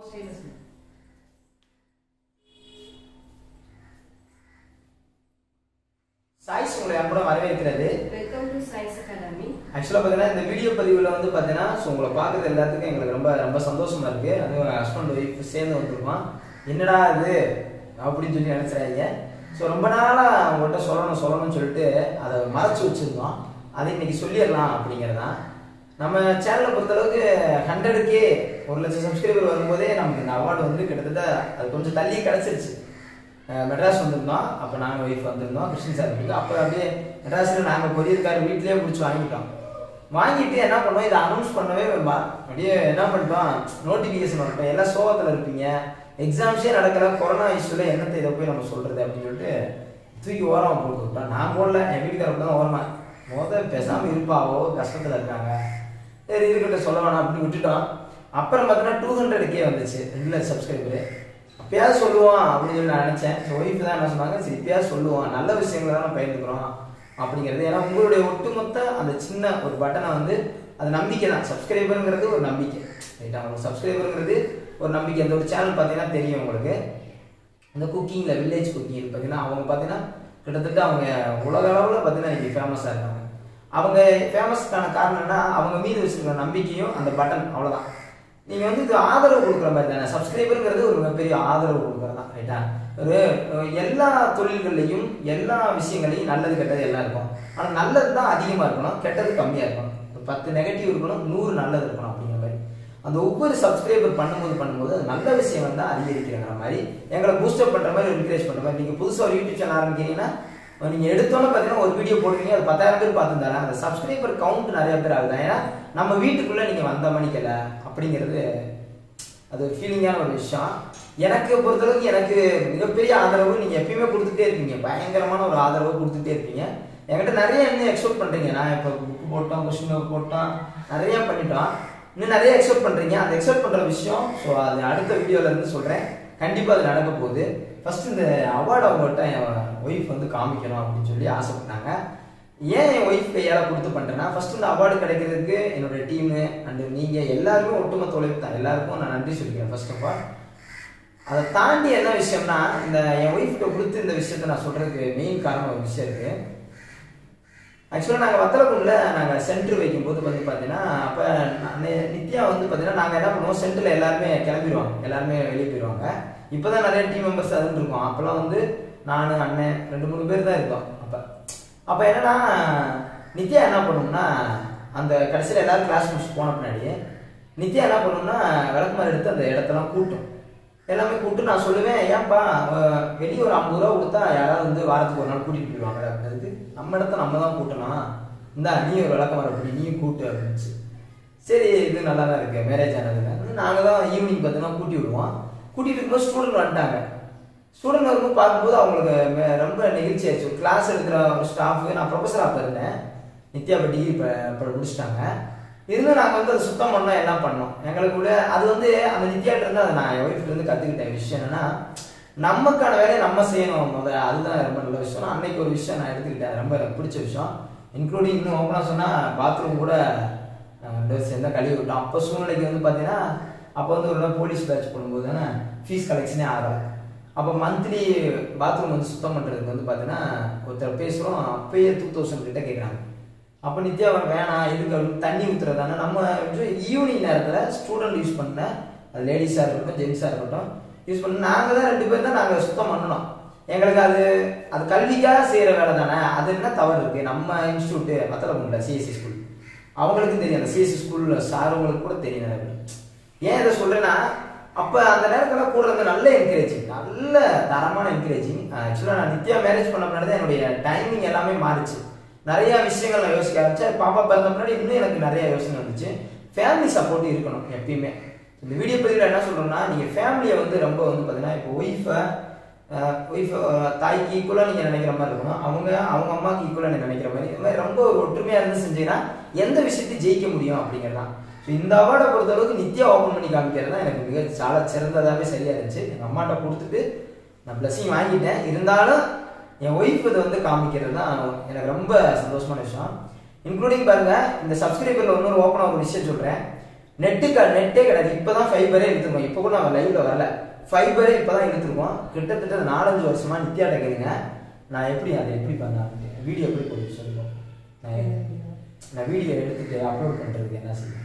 silence choice உங்களை அன்புடன் வரவேற்கிறது வெல்கம் டு சைஸ் அகாடமி ஆக்சுவலாக பார்த்தீங்கன்னா இந்த வீடியோ பதிவில் வந்து பார்த்தீங்கன்னா ஸோ உங்களை பார்க்குறது எல்லாத்துக்கும் எங்களுக்கு ரொம்ப ரொம்ப சந்தோஷமா இருக்கு அதுவும் ஹஸ்பண்ட் ஒய்ஃப் சேர்ந்து வந்திருக்கோம் என்னடா இது அப்படின்னு சொல்லி நினைச்சிடாதீங்க ஸோ ரொம்ப நாளாக உங்கள்கிட்ட சொல்லணும் சொல்லணும்னு சொல்லிட்டு அதை மறைச்சு வச்சிருந்தோம் அதை இன்னைக்கு சொல்லிடலாம் அப்படிங்கிறதான் நம்ம சேனலை பொறுத்தளவுக்கு ஹண்ட்ரடுக்கே ஒரு லட்சம் சப்ஸ்கிரைபர் வரும்போதே நமக்கு இந்த அவார்டு வந்து கிட்டத்தட்ட அது கொஞ்சம் தள்ளி கிடச்சிருச்சு அஹ் மெட்ராஸ் வந்திருந்தோம் அப்போ நாங்கள் ஒய்ஃப் வந்திருந்தோம் கிருஷ்ணன் சார் வீட்டுக்கு அப்போ அப்படியே மெட்ராஸில் நாங்கள் கொரியர்கார் வீட்லேயே பிடிச்சி வாங்கிட்டோம் வாங்கிட்டு என்ன பண்ணோம் இதை அனௌன்ஸ் பண்ணவே வேண்டாம் அப்படியே என்ன பண்ணிட்டோம் நோட்டிஃபிகேஷன் வரட்டும் எல்லாம் சோகத்தில் இருப்பீங்க எக்ஸாம்ஸே நடக்கல கொரோனா இஷ்யூவில் என்னத்தை இதை போய் நம்ம சொல்கிறது அப்படின்னு சொல்லிட்டு தூக்கி ஓரமாக போட்டு விட்டோம் நான் போடல என் வீட்டுக்காரர் தான் ஓரமா முத பேசாமல் இருப்பாவோ கஷ்டத்தில் இருக்காங்க சரி இருக்கட்டும் சொல்ல வேணாம் அப்படின்னு விட்டுட்டோம் அப்புறம் பார்த்தீங்கன்னா டூ ஹண்ட்ரடுக்கே வந்துச்சு ரெண்டு லட்சம் சப்ஸ்கிரைபரு அப்பயாவது சொல்லுவோம் அப்படின்னு சொல்லி நான் நினச்சேன் ஒய்ஃப் தான் என்ன சொன்னாங்க சரி இப்பயாவது சொல்லுவோம் நல்ல விஷயங்களை தான் நம்ம பகிர்ந்துக்கிறோம் அப்படிங்கிறது ஏன்னா உங்களுடைய ஒட்டுமொத்த அந்த சின்ன ஒரு பட்டனை வந்து அது நம்பிக்கை தான் சப்ஸ்கிரைபருங்கிறது ஒரு நம்பிக்கை ரைட்டா உங்களுக்கு சப்ஸ்கிரைபருங்கிறது ஒரு நம்பிக்கை அந்த ஒரு சேனல் பார்த்தீங்கன்னா தெரியும் உங்களுக்கு இந்த குக்கிங்கில் வில்லேஜ் குக்கிங் பார்த்தீங்கன்னா அவங்க பார்த்தீங்கன்னா கிட்டத்தட்ட அவங்க உலக அளவில் பார்த்தீங்கன்னா இன்னைக்கு ஃபேமஸாக இருக்காங்க அவங்க ஃபேமஸ்க்கான காரணம்னா அவங்க மீது வச்சிருக்கிற நம்பிக்கையும் அந்த பட்டன் அவ்வளோதான் நீங்கள் வந்து இது ஆதரவு கொடுக்குற மாதிரி தானே சப்ஸ்கிரைபருங்கிறது ஒரு மிகப்பெரிய ஆதரவு கொடுக்குறது தான் ரைட்டா ஒரு அஹ், எல்லா தொழில்கள்லையும் எல்லா விஷயங்களையும் நல்லது கெட்டது எல்லாம் இருக்கும் ஆனால் நல்லது தான் அதிகமாக இருக்கணும் கெட்டது கம்மியாக இருக்கணும் ஒரு பத்து நெகட்டிவ் இருக்கணும் நூறு நல்லது இருக்கணும் அப்படிங்கிற மாதிரி அந்த ஒவ்வொரு சப்ஸ்கிரைபர் பண்ணும்போது பண்ணும்போது அது நல்ல விஷயம் வந்து அதிகரிக்கிறங்கிற மாதிரி எங்களை பூஸ்டப் பண்ணுற மாதிரி என்கரேஜ் பண்ணுற மாதிரி நீங்கள் புதுசாக ஒரு யூடியூப் சேனல் ஆரம்பிக்கிறீங்கன்னா நீங்கள் எடுத்தோன்னே பார்த்தீங்கன்னா ஒரு வீடியோ போடுவீங்க அது பத்தாயிரம் பேர் பார்த்துருந்தாங்க அந்த சப்ஸ்கிரைபர் கவுண்ட் நிறைய பேர் ஆகுது ஏன்னா நம்ம வீட்டுக்குள்ளே நீங்கள் வந்த மணிக்கல அப்படிங்கிறது அது ஒரு ஃபீலிங்கான ஒரு விஷயம் எனக்கு பொறுத்தளவுக்கு எனக்கு மிகப்பெரிய ஆதரவு நீங்கள் எப்பயுமே கொடுத்துட்டே இருப்பீங்க பயங்கரமான ஒரு ஆதரவு கொடுத்துட்டே இருப்பீங்க என்கிட்ட நிறைய இன்னும் எக்ஸ்பெக்ட் பண்ணுறீங்க நான் இப்போ புக் போட்டோம் கொஸ்டின் பேப்பர் போட்டோம் நிறைய பண்ணிட்டோம் இன்னும் நிறைய எக்ஸ்பெக்ட் பண்ணுறீங்க அந்த எக்ஸ்பெக்ட் பண்ணுற விஷயம் ஸோ அது அடுத்த வீடியோல இருந்து சொல்கிறேன் கண்டிப்பாக அது நடக்க போகுது ஃபர்ஸ்ட் இந்த அவார்டு அவங்கள்ட்ட என் ஒய்ஃப் வந்து காமிக்கணும் அப்படின்னு சொல்லி ஆசைப்பட்டாங்க ஏன் என் ஒய்ஃப் கையால் கொடுத்து பண்ணுறேன்னா ஃபர்ஸ்ட் இந்த அவார்டு கிடைக்கிறதுக்கு என்னோட டீமு அண்டு நீங்கள் எல்லாருமே ஒட்டுமொத்த உழைப்பு தான் எல்லாருக்கும் நான் நன்றி சொல்லிக்கிறேன் ஃபர்ஸ்ட் ஆஃப் ஆல் அதை தாண்டி என்ன விஷயம்னா இந்த என் ஒய்ஃப்கிட்ட கொடுத்து இந்த விஷயத்த நான் சொல்றதுக்கு மெயின் காரணம் ஒரு விஷயம் இருக்கு ஆக்சுவலாக நாங்கள் வத்தலக்குண்டில் நாங்கள் சென்டர் வைக்கும்போது வந்து பார்த்தீங்கன்னா அப்போ நித்யா வந்து பார்த்தீங்கன்னா நாங்கள் என்ன பண்ணுவோம் சென்டரில் எல்லாருமே கிளம்பிடுவாங்க எல்லாருமே வெளியே போயிடுவாங்க இப்போ தான் நிறைய டீம் மெம்பர்ஸ் அதுன்னு இருக்கோம் அப்போல்லாம் வந்து நான் அண்ணன் ரெண்டு மூணு பேர் தான் இருக்கோம் அப்போ அப்போ என்னன்னா நித்யா என்ன பண்ணும்னா அந்த கடைசியில் எல்லாரும் கிளாஸ் முடிச்சு போன பின்னாடி நித்யா என்ன பண்ணும்னா விளக்குமாறு எடுத்து அந்த இடத்தெல்லாம் கூட்டும் எல்லாமே கூப்பிட்டு நான் சொல்லுவேன் ஏன்பா அஹ், வெளியே ஒரு ஐம்பது ரூபா கொடுத்தா யாராவது வந்து வாரத்துக்கு ஒரு நாள் கூட்டிட்டு போயிடுவாங்க அதுக்கு நம்ம இடத்த நம்ம தான் கூட்டணும் இந்தா நீ ஒரு விளக்கம் வரப்படி நீயும் கூட்டு அப்படின்னுச்சு சரி இது நல்லா தான் இருக்கு மேரேஜ் ஆனதுல நாங்கள் தான் ஈவினிங் பார்த்தீங்கன்னா கூட்டி விடுவோம் கூட்டிட்டு இருக்கும்போது ஸ்டூடெண்ட் வந்துட்டாங்க ஸ்டூடெண்ட் வரும்போது பார்க்கும்போது அவங்களுக்கு மே- ரொம்ப நெகிழ்ச்சி ஆயிடுச்சு ஒரு கிளாஸ் எடுக்கிற ஒரு ஸ்டாஃப் நான் ப்ரொஃபஸர் அப்போ இருந்தேன் நித்யா இப்போ டிகிரி இப்போ இப்போ முடிச்சிட்டாங்க இருந்தும் நாங்கள் வந்து அதை சுத்தம் பண்ணோம் எல்லாம் பண்ணோம் எங்களுக்குள்ள அது வந்து அந்த நித்யாட்ட இருந்து அதை நான் என் ஒய்ஃப்ல இருந்து கற்றுக்கிட்டேன் விஷயம் என்னன்னா நமக்கான வேலையை நம்ம செய்யணும் முதல்ல அதுதான் ரொம்ப நல்ல விஷயம் நான் அன்னைக்கு ஒரு விஷயம் நான் எடுத்துக்கிட்டேன் அது ரொம்ப எனக்கு பிடிச்ச விஷயம் இன்க்ளூடிங் இன்னும் ஓப்பனாக சொன்னால் பாத்ரூம் கூட நாங்கள் ரெண்டு பேரும் சேர்ந்தா கழுவி விட்டோம் அப்போ சூழ்நிலைக்கு வந்து பார்த்தீங்கன்னா அப்போ வந்து ஒரு நாள் போலீஸ் பேட்ச் போடும்போது தானே ஃபீஸ் கலெக்ஷனே ஆகலை அப்போ மந்த்லி பாத்ரூம் வந்து சுத்தம் பண்ணுறதுக்கு வந்து பார்த்தீங்கன்னா ஒருத்தர் பேசுகிறோம் அப்பயே டூ தௌசண்ட் கிட்ட கேட்குறாங்க அப்போ நித்யா அவர் வேணாம் இதுக்கு அப்படின்னு தண்ணி ஊற்றுறதானே நம்ம ஈவினிங் நேரத்தில் ஸ்டூடெண்ட் யூஸ் பண்ண அது லேடிஸாக இருக்கட்டும் ஜென்ஸாக இருக்கட்டும் யூஸ் பண்ண நாங்கள் தான் ரெண்டு பேர் தான் நாங்கள் சுத்தம் பண்ணணும் எங்களுக்கு அது அது கல்விக்காக செய்கிற வேலை தானே அது என்ன தவறு இருக்குது நம்ம இன்ஸ்டியூட்டு மத்தளமுண்டில் சிஎஸ்சி ஸ்கூல் அவங்களுக்கும் தெரியும் அந்த சிஎஸ்சி ஸ்கூலில் சாருங்களுக்கு கூட தெரியும் நிறைய பேர் ஏன் இதை சொல்கிறேன்னா அப்போ அந்த நேரத்தில் கூட இருந்த நல்ல என்கரேஜிங் நல்ல தரமான என்கரேஜிங் ஆக்சுவலாக நான் நித்யா மேரேஜ் பண்ண முன்னாடி தான் என்னுடைய டைமிங் எல்லாமே மாறிச்சு நிறைய விஷயங்கள் நான் யோசிக்க ஆரம்பிச்சேன் பாப்பா பிறந்த முன்னாடி இன்னும் எனக்கு நிறைய யோசனை வந்துச்சு ஃபேமிலி சப்போர்ட் இருக்கணும் எப்பயுமே இந்த வீடியோ பதிவில் என்ன சொல்றோம்னா நீங்கள் ஃபேமிலியை வந்து ரொம்ப வந்து பார்த்தீங்கன்னா இப்போ ஒய்ஃபை ஒய்ஃப் தாய்க்கு ஈக்குவலாக நீங்கள் நினைக்கிற மாதிரி இருக்கணும் அவங்க அவங்க அம்மாவுக்கு ஈக்குவலாக நீங்கள் நினைக்கிற மாதிரி இந்த மாதிரி ரொம்ப ஒரு ஒற்றுமையாக இருந்து செஞ்சீங்கன்னா எந்த விஷயத்தையும் ஜெயிக்க முடியும் அப்படிங்கிறதான் ஸோ இந்த அவார்டை பொறுத்தளவுக்கு நித்யா ஓப்பன் பண்ணி காமிக்கிறது தான் எனக்கு மிக சால சிறந்ததாகவே சரியா இருந்துச்சு எங்கள் அம்மாட்ட கொடுத்துட்டு நான் பிளஸிங் வாங்கிட்டேன் இருந்தாலும் என் ஒய்ஃப் இதை வந்து காமிக்கிறது தான் எனக்கு ரொம்ப சந்தோஷமான விஷயம் இன்க்ளூடிங் பாருங்க இந்த சப்ஸ்கிரைபர்ல இன்னொரு ஓப்பனாக ஒரு விஷயம் சொல்கிறேன் நெட்டு க நெட்டே கிடையாது இப்பதான் ஃபைபரே எடுத்துருக்கோம் இப்போ கூட நம்ம லைவ்ல வரல ஃபைபரே இப்பதான் எடுத்துருக்கோம் கிட்டத்தட்ட நாலஞ்சு வருஷமா நித்யாட்ட கேளுங்க நான் எப்படி அதை எப்படி பண்ண வீடியோ எப்படி போய் சொல்லுவோம் நான் நான் வீடியோ எடுத்துட்டு அப்லோட் பண்றதுக்கு என்ன செய்யணும்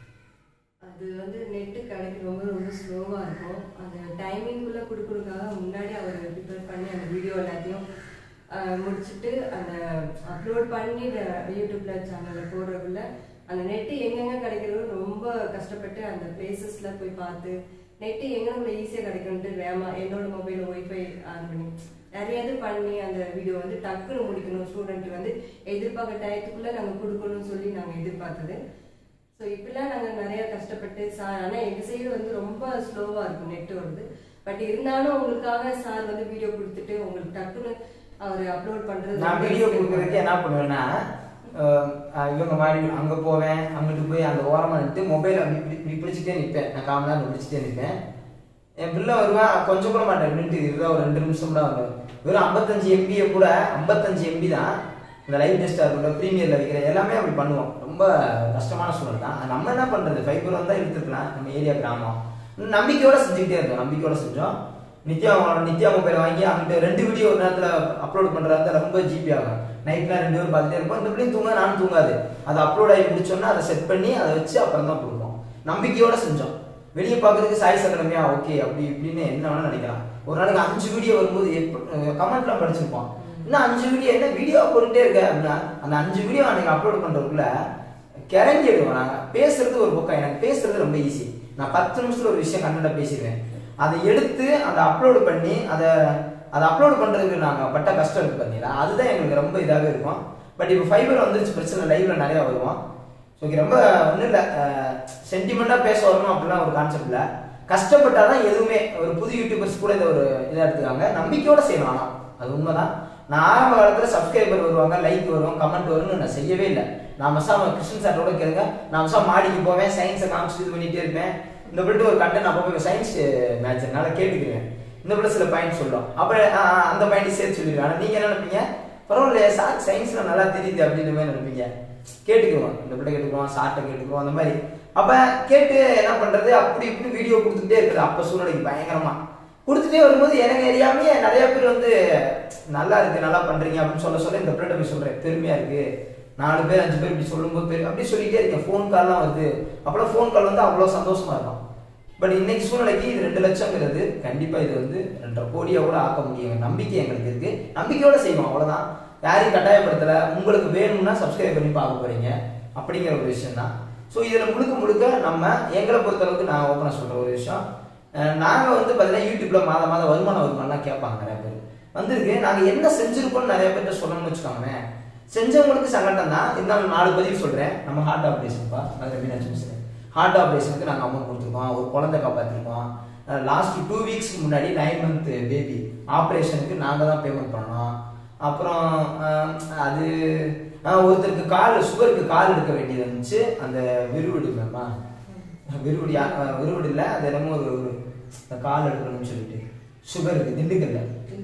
அது வந்து நெட்டு கிடைக்க ரொம்ப ரொம்ப ஸ்லோவாக இருக்கும் அந்த டைமிங்குள்ளே கொடுக்குறதுக்காக முன்னாடி அவர் ப்ரிப்பேர் பண்ணி அந்த வீடியோ எல்லாத்தையும் ஆஹ், முடிச்சுட்டு அந்த அப்லோட் பண்ணி இந்த யூடியூப்ல சேனலில் போடுறதுக்குள்ள அந்த நெட்டு எங்கெங்க கிடைக்கிறது ரொம்ப கஷ்டப்பட்டு அந்த பிளேசஸ்ல போய் பார்த்து நெட்டு எங்க நம்மளுக்கு ஈஸியாக கிடைக்கும்ட்டு வேமா என்னோட மொபைல் ஒய்ஃபை ஆன் பண்ணி நிறைய இது பண்ணி அந்த வீடியோ வந்து டக்குன்னு முடிக்கணும் ஸ்டூடெண்ட் வந்து எதிர்பார்க்க டயத்துக்குள்ள நாங்கள் கொடுக்கணும்னு சொல்லி நாங்கள் எதிர்பார்த்தது ஸோ இப்படிலாம் நாங்கள் நிறைய கஷ்டப்பட்டு சார் ஆனால் எங்கள் சைடு வந்து ரொம்ப ஸ்லோவாக இருக்கும் நெட் வருது பட் இருந்தாலும் உங்களுக்காக சார் வந்து வீடியோ கொடுத்துட்டு உங்களுக்கு டக்குன்னு அவர் அப்லோட் பண்ணுறது நான் வீடியோ கொடுக்கறதுக்கு என்ன பண்ணுவேன்னா அஹ், அஹ், இவங்க மாதிரி அங்க போவேன் அங்கிட்டு போய் அந்த ஓரமா நின்று மொபைல் அப்படி இப்படி இப்படி பிடிச்சிட்டே நிற்பேன் நான் காம நேரம் பிடிச்சிட்டே நிற்பேன் என் பிள்ளை வருவேன் கொஞ்சம் கூட மாட்டேன் மினிட் இதுதான் ஒரு ரெண்டு நிமிஷம் தான் வருவேன் வெறும் ஐம்பத்தஞ்சு எம்பியை கூட ஐம்பத்தஞ்சு எம்பி தான் இந்த லைவ் டெஸ்டாக இருக்கட்டும் ப்ரீமியரில் வைக்கிற எல்லாமே அப்படி பண்ணுவோம் ரொம்ப கஷ்டமான சூழல் தான் நம்ம என்ன பண்ணுறது ஃபைபர் வந்தால் எடுத்துக்கலாம் நம்ம ஏரியா கிராமம் நம்பிக்கையோட செஞ்சுக்கிட்டே இருந்தோம் நம்பிக்கையோட செஞ்சோம் நித்யா நித்யா மொபைல் வாங்கி அங்கிட்ட ரெண்டு வீடியோ ஒரு நேரத்தில் அப்லோட் பண்ணுறதா ரொம்ப ஜிபி ஆகும் நைட்லாம் ரெண்டு பேரும் பார்த்துட்டே இருப்போம் இந்த பிள்ளையும் தூங்க நானும் தூங்காது அது அப்லோட் ஆகி முடிச்சோன்னா அதை செட் பண்ணி அதை வச்சு அப்புறம் தான் கொடுப்போம் நம்பிக்கையோட செஞ்சோம் வெளியே பார்க்கறதுக்கு சாய்ஸ் அகாடமியா ஓகே அப்படி இப்படின்னு என்ன வேணா நினைக்கலாம் ஒரு நாளைக்கு அஞ்சு வீடியோ வரும்போது கமெண்ட்லாம் படிச்சிருப்போம் இன்னும் அஞ்சு வீடியோ என்ன வீடியோ போட்டுட்டே இருக்க அப்படின்னா அந்த அஞ்சு வீடியோ அன்னைக்கு அப்லோட் பண்றதுக்குள்ள கிறங்கி எடுவோம் நாங்க பேசுறது ஒரு பக்கம் எனக்கு பேசுறது ரொம்ப ஈஸி நான் பத்து நிமிஷத்துல ஒரு விஷயம் கண்டா பேசிடுவேன் அதை எடுத்து அதை அப்லோட் பண்ணி அதை அதை அப்லோட் பண்றதுக்கு நாங்க பட்ட கஷ்டம் இருக்கு பார்த்தீங்களா அதுதான் எங்களுக்கு ரொம்ப இதாகவே இருக்கும் பட் இப்போ ஃபைபர் வந்துருச்சு பிரச்சனை லைவ்ல நிறைய வருவோம் ஸோ இங்க ரொம்ப ஒன்றும் இல்லை சென்டிமெண்ட்டாக பேச வரணும் அப்படிலாம் ஒரு கான்செப்ட் இல்லை கஷ்டப்பட்டாதான் எதுவுமே ஒரு புது யூடியூபர்ஸ் கூட இதை ஒரு இதாக எடுத்துக்காங்க நம்பிக்கையோட செய்யணும் ஆனால் அது உண்மைதான் நான் ஆரம்ப காலத்தில் சப்ஸ்கிரைபர் வருவாங்க லைக் வரும் கமெண்ட் வரும்னு நான் செய்யவே இல்லை நான் மசாம கிருஷ்ணன் சாரோட கேளுங்க நான் மசா மாடிக்கு போவேன் சயின்ஸை காமிச்சு இது பண்ணிட்டே இருப்பேன் இந்த பிள்ளைட்டு ஒரு கண்டென்ட் அப்போ சயின்ஸ் மேட்ச்னால கேட்டுக்கிறேன் இந்த பிள்ளை சில பாயிண்ட் சொல்லும் அப்புறம் ஆ, ஆ, அந்த பாயிண்ட் சேர்த்து சொல்லிடுவேன் ஆனால் நீங்கள் என்ன நினைப்பீங்க பரவாயில்லையே சார் சயின்ஸ்ல நல்லா தெரியுது அப்படின்னு மாதிரி நினைப்பீங்க கேட்டுக்குவோம் இந்த பிள்ளை கேட்டுக்குவோம் சார்ட்டை கேட்டுக்குவோம் அந்த மாதிரி அப்ப கேட்டு என்ன பண்றது அப்படி இப்படி வீடியோ கொடுத்துட்டே இருக்குது அப்ப சூழ்நிலைக்கு பயங்கரமா கொடுத்துட்டே வரும்போது எனக்கு அறியாமையே நிறைய பேர் வந்து நல்லா இருக்கு நல்லா பண்றீங்க அப்படின்னு சொல்ல சொல்ல இந்த பிள்ளைகிட்ட போய் சொல்றேன் பெருமையா இருக்கு நாலு பேர் அஞ்சு பேர் இப்படி சொல்லும்போது பெரு அப்படி சொல்லிட்டே இருக்கேன் ஃபோன் கால்லாம் வருது அப்பெல்லாம் ஃபோன் கால் வந்து அவ்வளோ சந்தோஷமா இருக்கும் பட் இன்னைக்கு சூழ்நிலைக்கு இது ரெண்டு லட்சங்கிறது கண்டிப்பா இது வந்து ரெண்டரை கோடியா கூட ஆக்க முடியும் நம்பிக்கை எங்களுக்கு இருக்கு நம்பிக்கையோட செய்வோம் அவ்வளவுதான் யாரையும் கட்டாயப்படுத்தல உங்களுக்கு வேணும்னா சப்ஸ்கிரைப் பண்ணி பார்க்க போறீங்க அப்படிங்கிற ஒரு விஷயம் தான் ஸோ இதில் முழுக்க முழுக்க நம்ம எங்களை பொறுத்தளவுக்கு நான் ஓப்பனாக சொல்ற ஒரு விஷயம் அஹ் நாங்க வந்து பார்த்தீங்கன்னா யூடியூப்ல மாத மாதம் வருமான வருமானம்லாம் கேட்பாங்க நிறைய பேர் வந்திருக்கு நாங்க என்ன செஞ்சிருக்கோம்னு நிறைய பேர்ட்ட சொல்லணும்னு வச்சுக்கோங்களேன் செஞ்சவங்களுக்கு சங்கடம் தான் இருந்தாலும் நாலு பதிவு சொல்றேன் நம்ம ஹார்ட் ஆப்ரேஷன்ப்பா அது மீனாட்சி மிஸ்ரே ஹார்ட் ஆப்ரேஷனுக்கு நாங்கள் அமௌண்ட் கொடுத்துருக்கோம் ஒரு குழந்தை காப்பாற்றிருக்கோம் லாஸ்ட் டூ வீக்ஸ்க்கு முன்னாடி நைன் மந்த் பேபி ஆப்ரேஷனுக்கு நாங்கள் தான் பேமெண்ட் பண்ணோம் அப்புறம் அஹ், அது அஹ், ஒருத்தருக்கு கால் சுகருக்கு கால் எடுக்க வேண்டியது இருந்துச்சு அந்த விருவிடு மேமா விருவிடு யா- அஹ், விருவிடு இல்லை அது என்னமோ ஒரு ஒரு இந்த கால் எடுக்கணும்னு சொல்லிட்டு சுகருக்கு திண்டுக்கல்ல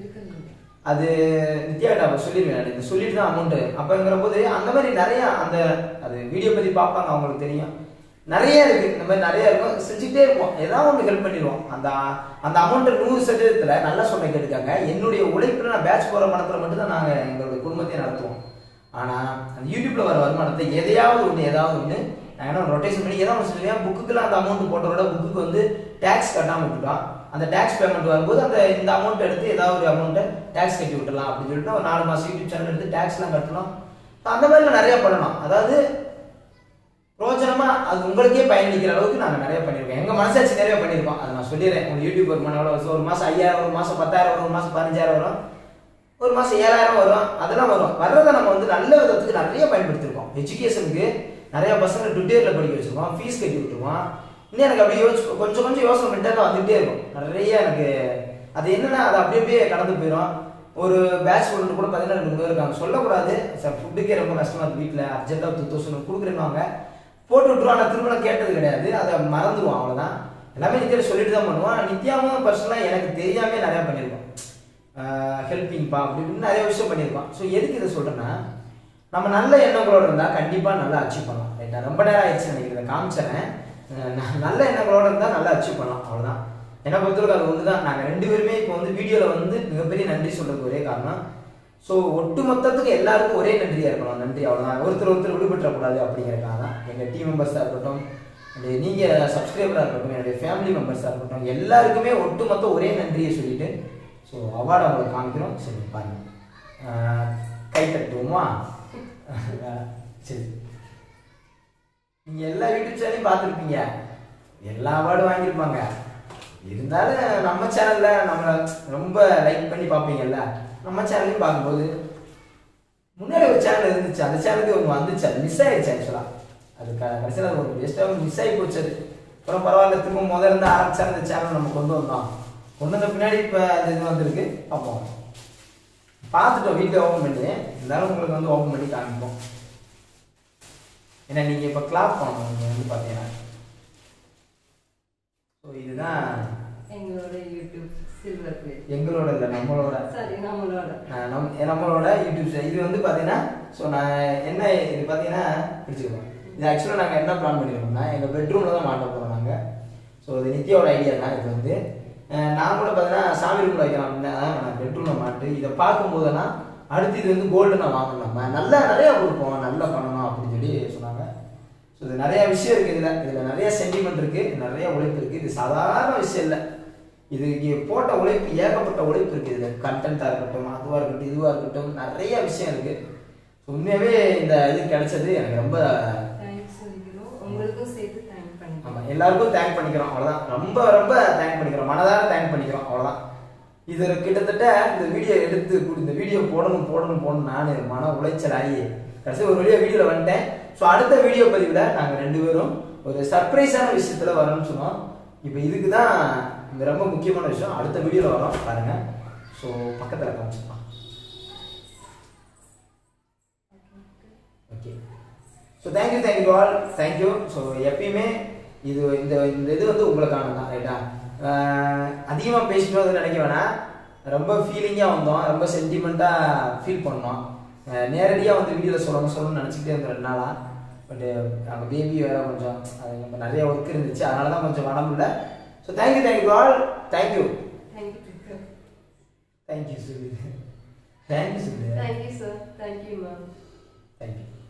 அது நித்யாகிட்ட அப்போ சொல்லிடுவேன் நான் இது சொல்லிட்டு தான் அமௌண்ட் அப்போங்கிற போது அந்த மாதிரி நிறைய அந்த அது வீடியோ பத்தி பார்ப்பாங்க அவங்களுக்கு தெரியும் நிறைய இருக்கு இந்த மாதிரி நிறைய இருக்கும் செஞ்சுட்டே இருப்போம் ஏதாவது ஒன்று ஹெல்ப் பண்ணிடுவோம் அந்த அந்த அமௌண்ட் நூறு சதவீதத்துல நல்லா சொன்ன கேட்டுக்காங்க என்னுடைய உழைப்புல நான் பேட்ச் போற பணத்துல மட்டும் தான் நாங்க எங்களுடைய குடும்பத்தை நடத்துவோம் ஆனா அந்த யூடியூப்ல வர வருமானத்தை எதையாவது ஒன்று ஏதாவது ஒன்று நான் என்ன ரொட்டேஷன் பண்ணி ஏதாவது ஒன்று சொல்லுவேன் புக்குக்குலாம் அந்த அமௌண்ட் போட்டதோட புக்குக்கு வந்து டேக்ஸ் கட்டாம விட்டுட்டோம் அந்த டேக்ஸ் பேமெண்ட் வரும்போது அந்த இந்த அமௌண்ட் எடுத்து ஏதாவது ஒரு அமௌண்ட்டை டேக்ஸ் கட்டி விட்டுலாம் அப்படின்னு சொல்லிட்டு ஒரு நாலு மாசம் யூடியூப் சேனல் எடுத்து டேக்ஸ்லாம் கட்டணும் அந்த மாதிரிலாம் நிறைய பண்ணணும் அதாவது பிரோஜனமா அது உங்களுக்கே பயனளிக்கிற அளவுக்கு நாங்க நிறைய பண்ணிருக்கோம் எங்க மனசாட்சி நிறைய பண்ணிருக்கோம் அதை நான் சொல்லிடுறேன் உங்க யூடியூப் வருமானம் எவ்வளவு வருஷம் ஒரு மாசம் ஐயாயிரம் ஒரு மாசம் பத்தாயிரம் வரும் ஒரு மாசம் பதினஞ்சாயிரம் வரும் ஒரு மாசம் ஏழாயிரம் வரும் அதெல்லாம் வரும் வர்றதை நம்ம வந்து நல்ல விதத்துக்கு நிறைய பயன்படுத்திருக்கோம் எஜுகேஷனுக்கு நிறைய பசங்க டுட்டேர்ல படிக்க வச்சிருக்கோம் ஃபீஸ் கட்டி விட்டுருக்கோம் இன்னும் எனக்கு அப்படியே யோசிச்சு கொஞ்சம் கொஞ்சம் யோசனை பண்ணிட்டே தான் வந்துட்டே இருக்கும் நிறைய எனக்கு அது என்னன்னா அது அப்படியே அப்படியே கடந்து போயிடும் ஒரு பேட்ச் ஸ்டூடெண்ட் கூட பார்த்தீங்கன்னா ரெண்டு மூணு பேர் இருக்காங்க சொல்லக்கூடாது சார் ஃபுட்டுக்கே ரொம்ப கஷ்டமா இருக்கு வீட்டில் அர்ஜென்ட்டாக டூ தௌசண்ட் கொடுக்குறேன்னுவாங்க போட்டு விட்டுருவோம் நான் திரும்ப கேட்டது கிடையாது அதை மறந்துடுவோம் அவ்வளோதான் எல்லாமே நித்யா சொல்லிட்டு தான் பண்ணுவோம் நித்யாவும் பர்சனலாக எனக்கு தெரியாமே நிறையா பண்ணியிருக்கோம் ஹெல்பிங்ப்பா அப்படி இப்படின்னு நிறைய விஷயம் பண்ணியிருக்கோம் ஸோ எதுக்கு இதை சொல்கிறேன்னா நம்ம நல்ல எண்ணங்களோட இருந்தால் கண்டிப்பாக நல்லா அச்சீவ் பண்ணலாம் ரைட்டா ரொம்ப நேரம் ஆயிடுச்சு நினைக்கிறேன் காமிச்சிடறேன் அஹ் ந- நல்ல எண்ணங்களோட இருந்தால் நல்லா அச்சீவ் பண்ணலாம் அவ்வளோதான் என்னை பொறுத்தவரைக்கும் அது ஒன்று தான் நாங்கள் ரெண்டு பேருமே இப்போ வந்து வீடியோவில் வந்து மிகப்பெரிய நன்றி சொல்றதுக்கு ஒரே காரணம் ஸோ ஒட்டு மொத்தத்துக்கு எல்லாருக்கும் ஒரே நன்றியாக இருக்கணும் நன்றி அவ்வளோதான் ஒருத்தர் ஒருத்தர் விடுபட்டுறக்கூடாது அப்படிங்கிறக்காக தான் எங்கள் டீம் மெம்பர்ஸாக இருக்கட்டும் என்னுடைய நீங்கள் சப்ஸ்கிரைபராக இருக்கட்டும் என்னுடைய ஃபேமிலி மெம்பர்ஸாக இருக்கட்டும் எல்லாருக்குமே ஒட்டு மொத்தம் ஒரே நன்றியை சொல்லிட்டு ஸோ அவார்டு அவங்களுக்கு காமிக்கிறோம் சரி பாருங்க அஹ் கை தட்டுவோமா சரி நீங்கள் எல்லா யூடியூப் சேனலையும் பார்த்துருப்பீங்க எல்லா அவார்டும் வாங்கியிருப்பாங்க இருந்தாலும் நம்ம சேனலில் நம்மளை ரொம்ப லைக் பண்ணி பார்ப்பீங்கல்ல நம்ம சேனல்லையும் பார்க்கும்போது முன்னாடி ஒரு சேனல் இருந்துச்சு அந்த சேனலுக்கு ஒன்று வந்துச்சு அது மிஸ் ஆயிடுச்சு ஆக்சுவலாக அது க- கடைசியில் அது ஒரு பெஸ்ட்டாக மிஸ் ஆகி போச்சு அது அப்புறம் பரவாயில்ல திரும்ப முதல்ல இருந்து ஆரம்பிச்சா அந்த சேனல் நம்ம கொண்டு வந்தோம் கொண்டு வந்த பின்னாடி இப்போ அந்த இது வந்திருக்கு பார்ப்போம் பார்த்துட்டோம் வீட்டில் ஓப்பன் பண்ணி இருந்தாலும் உங்களுக்கு வந்து ஓப்பன் பண்ணி காமிப்போம் ஏன்னா நீங்கள் இப்போ கிளாப் பண்ணணும் நீங்கள் வந்து பார்த்தீங்கன்னா ஸோ இதுதான் எங்களோட யூடியூப் சில்வர் பிளே எங்களோட இல்லை நம்மளோட சரி நம்மளோட ஆஹ் நம் நம்மளோட யூடியூப் சேனல் இது வந்து பார்த்தீங்கன்னா ஸோ நான் என்ன இது பார்த்தீங்கன்னா பிடிச்சிருக்கோம் இது ஆக்சுவலாக நாங்கள் என்ன பிளான் பண்ணியிருக்கோம்னா எங்கள் பெட்ரூமில் தான் மாட்ட போகிறோம் நாங்கள் ஸோ இது நித்யாவோட ஐடியா தான் இது வந்து ஆஹ் நான் கூட பார்த்தீங்கன்னா சாமி ரூமில் வைக்கலாம் அப்படின்னா நான் பெட்ரூமில் மாட்டு இதை பார்க்கும்போதுனா அடுத்து இது வந்து கோல்டு நான் வாங்கணும் நம்ம நல்லா நிறையா கொடுப்போம் நல்லா பண்ணணும் அப்படின்னு சொல்லி சொன்னாங்க ஸோ இது நிறைய விஷயம் இருக்குது இதில் இதில் நிறைய சென்டிமெண்ட் இருக்குது நிறைய உழைப்பு இருக்குது இது சாதாரண விஷயம் இல்லை இது இங்கே போட்ட உழைப்பு ஏகப்பட்ட உழைப்பு இருக்குது இதில் கண்டென்ட்டாக இருக்கட்டும் அதுவாக இருக்கட்டும் இதுவாக இருக்கட்டும் நிறைய விஷயம் இருக்குது உண்மையாகவே இந்த இது கிடைச்சது எனக்கு ரொம்ப தேங்க்ஸ் சொல்லிக்கிறோம் உங்களுக்கும் சேர்த்து தேங்க் பண்ணிக்கிறோம் ஆமாம் எல்லாருக்கும் தேங்க் பண்ணிக்கிறோம் அவ்வளோதான் ரொம்ப ரொம்ப தேங்க் பண்ணிக்கிறோம் மனதார தேங்க் பண்ணிக்கிறோம் அவ்வளோதான் இது கிட்டத்தட்ட இந்த வீடியோ எடுத்து கொடு- இந்த வீடியோ போடணும் போடணும் போடணும் நான் மன உளைச்சல் ஆகி கடைசி ஒரு வழியாக வீடியோவில் வந்துட்டேன் ஸோ அடுத்த வீடியோ பதிவில் நாங்கள் ரெண்டு பேரும் ஒரு சர்ப்ரைஸான விஷயத்தில் வரோம்னு சொன்னோம் இப்போ இதுக்கு தான் இந்த ரொம்ப முக்கியமான விஷயம் அடுத்த வீடியோவில் வரோம் பாருங்கள் ஸோ பக்கத்தில் காமிச்சிடலாம் okay so thank you thank you all thank you so எப்பயுமே இது இந்த இந்த இது வந்து உங்களுக்கான தான் ரைட்டா அதிகமாக பேசிட்டு வந்து நினைக்க வேணாம் ரொம்ப ஃபீலிங்காக வந்தோம் ரொம்ப சென்டிமெண்ட்டாக ஃபீல் பண்ணோம் நேரடியாக வந்து வீடியோவில் சொல்லணும் சொல்லணும்னு நினச்சிக்கிட்டே இருந்தோம் ரெண்டு நாளாக பட்டு அவங்க பேபி வேற கொஞ்சம் அது நம்ம நிறைய ஒர்க் இருந்துச்சு அதனால தான் கொஞ்சம் வர முடியல so thank you thank you all thank you thank you thank you சொல்லு தேங்க்யூ சொல்லு thank you sir thank you ma'am thank you